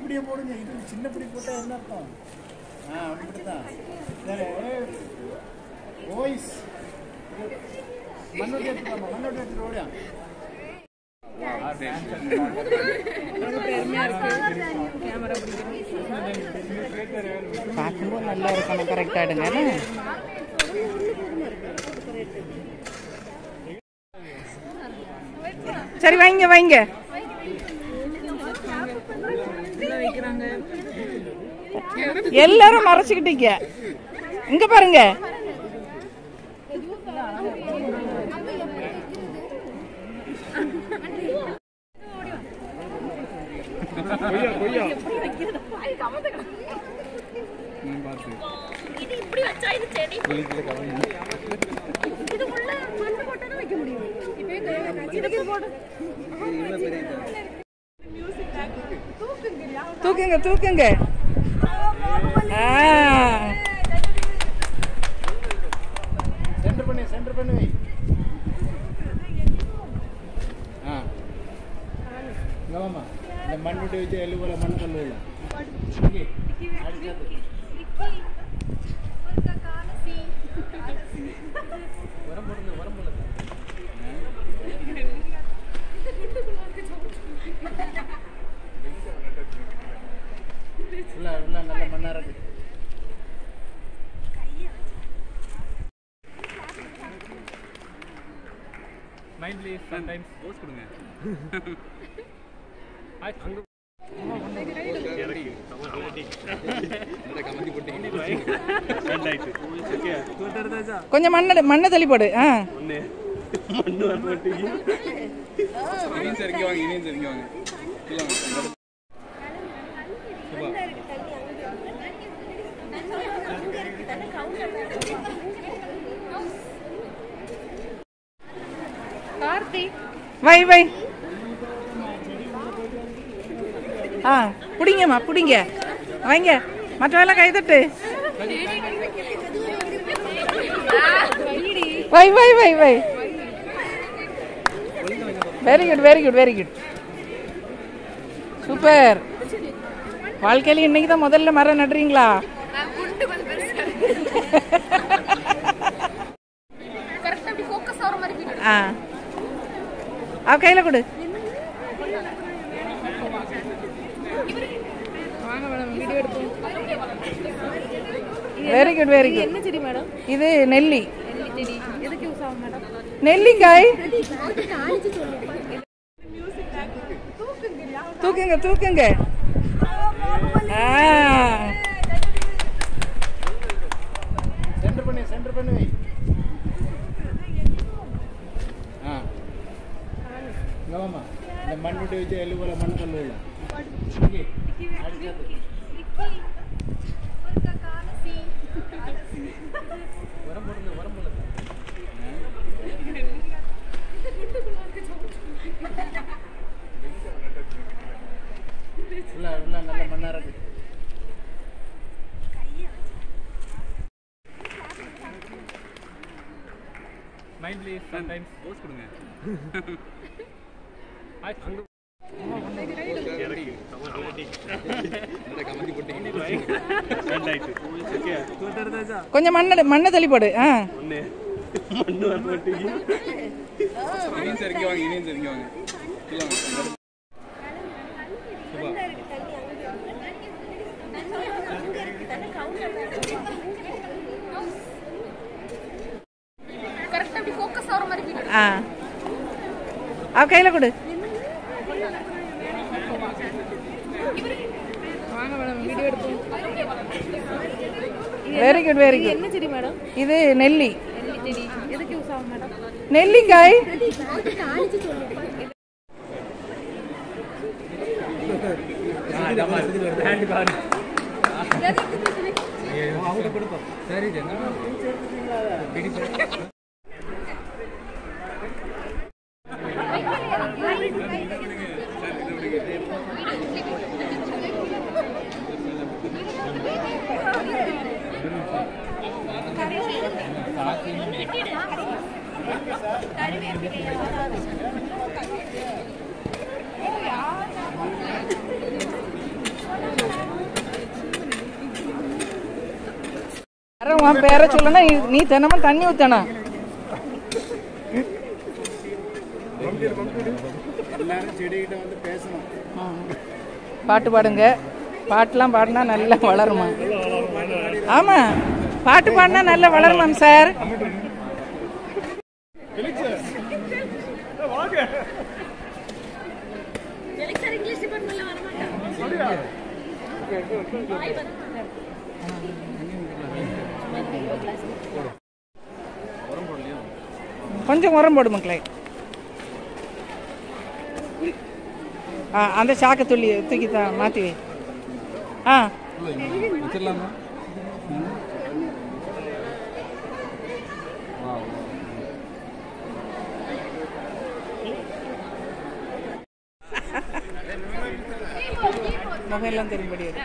பிடியை போடுங்க இது சின்ன பிடி போட்டா என்ன அர்த்தம் ஆ அப்படித்தான் சரி ஓய்ஸ் மண்ணோட்டி எடுத்துக்கலாமா மண்ணோட்டி எடுத்துட்டு ஓடியா பார்க்கும்போது நல்லா இருக்கணும் கரெக்டாக எடுங்க சரி வைங்க வைங்க எல்லாரும் மறைச்சுக்கிட்டீங்க இங்க பாருங்க இது இப்படி வச்சா இது செடி இது உள்ள மண்ணு போட்டா வைக்க முடியும் இதுக்கு போடு தூக்குங்க தூக்குங்க ஆ சென்டர் பண்ணி சென்டர் பண்ணி வை ஆ இங்க வாம்மா. இந்த மண்ணுட்டி வச்சு எள்ளு போல மண் கல்லு இல்லை இங்கே. அடிச்சது. உள்ள உள்ள நல்ல மண்ணா இருக்கு மைண்ட் ப்ளீஸ் சம்டைம்ஸ் போஸ் கொடுங்க கொஞ்சம் மண்ணை மண்ணை தள்ளி போடு ஆ இனியும் சரிங்க வாங்க இனியும் சரிங்க வாங்க கார்த்திக் வை வை ஆ பிடிங்கம்மா பிடிங்க வைங்க மற்றவெல்லாம் கைதட்டு வை வை வை வை very good very good very good super வாழ்க்கையில இன்னைக்கு தான் முதல்ல மரம் நடுறீங்களா கரெக்டா அப்படி ஃபோக்கஸ் ஆகிற மாதிரி feel ஆ அவ கையில கொடு வெரி குட் வெரி குட் என்ன செடி மேடம் இது நெல்லி நெல்லி செடி எதுக்கு யூஸ் ஆகும் மேடம் நெல்லிக்காய் தூக்குங்க தூக்குங்க ஆ சென்டர் பண்ணி சென்டர் பண்ணி வை ஆ இங்க வாம்மா. இந்த மண்ணுட்டி வச்சு எள்ளு போல மண் கல்லு இல்லை இங்கே. அடிச்சது. உள்ள உள்ள நல்ல மண்ணா இருக்கு மைண்ட் ப்ளீஸ் சம்டைம்ஸ் போஸ் கொடுங்க கொஞ்சம் மண்ணை மண்ணை தள்ளி போடு ஆ இனியும் சரிங்க வாங்க இனியும் சரிங்க வாங்க கரெக்டா அப்படி ஃபோக்கஸ் ஆகிற மாதிரி feel ஆ அவ கையில கொடு வாங்க மேடம் வீடியோ எடுப்போம் வெரி குட் வெரி குட் என்ன செடி மேடம் இது நெல்லி நெல்லி செடி எதுக்கு யூஸ் ஆகும் மேடம் நெல்லிக்காய் அப்புறம் உன் பேரை சொல்லணும் நீ- நீ தினமும் தண்ணி ஊற்றணும் எல்லாரும் செடிகிட்ட வந்து பேசணும் பாட்டு பாடுங்க பாட்டுலாம் பாடினா நல்லா வளருமா ஆமாம் பாட்டு பாடினா நல்லா வளருமாம் சார் எலெக்ஷன் இங்கிலீஷ் டிபார்ட்மெண்ட்ல வர மாட்டாங்க கொஞ்சம் உரம் போடு மக்களே ஆ அந்த சாக்கை துள்ளி தூக்கி தான் மாற்றி வை ஆ வச்சிடலாமா முகையெல்லாம் தெரியும்படி இரு.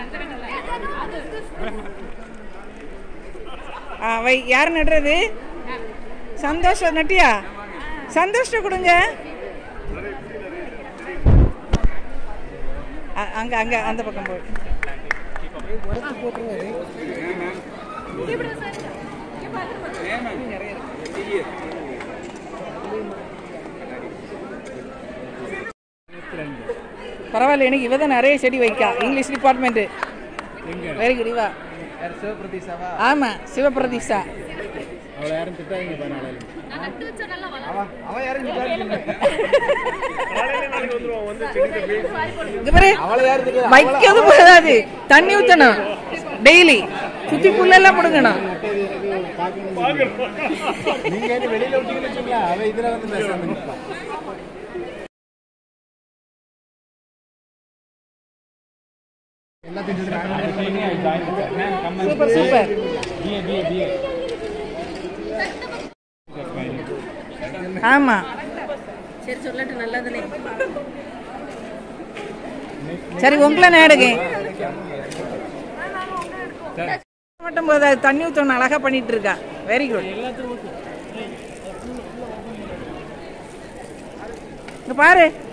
ஆ வை யார் நடுறது சந்தோஷம் நட்டியா சந்தோஷம் கொடுங்க அ- அங்க அங்க அந்த பக்கம் போய் பரவாயில்ல எனக்கு இவ தான் நிறைய செடி வைக்கா இங்கிலீஷ் டிபார்ட்மெண்ட் வெரி குட் இவா ஆமா சிவபிரதீஷா அவளை யாரும் திட்டாதீங்க பா நாளையில நான் நட்டு வச்ச நல்லா வளரும் இங்க பாரு வைக்கிறது போதாது தண்ணி ஊத்தணும் டெய்லி சுத்தி புல்லெல்லாம் முடுங்கணும் நீங்க என்ன வெளியில விட்டீங்கன்னு வச்சுங்களா அவ இதுல வந்து பேசாம நிப்பா. சூப்பர் சூப்பர் ஆமா சரி சொல்லட்டு நல்லதுனே சரி உங்களை நேடுங்க மட்டும் போதாது தண்ணி ஊத்தணும் அழகா பண்ணிட்டு இருக்கா வெரி குட் இங்க பாரு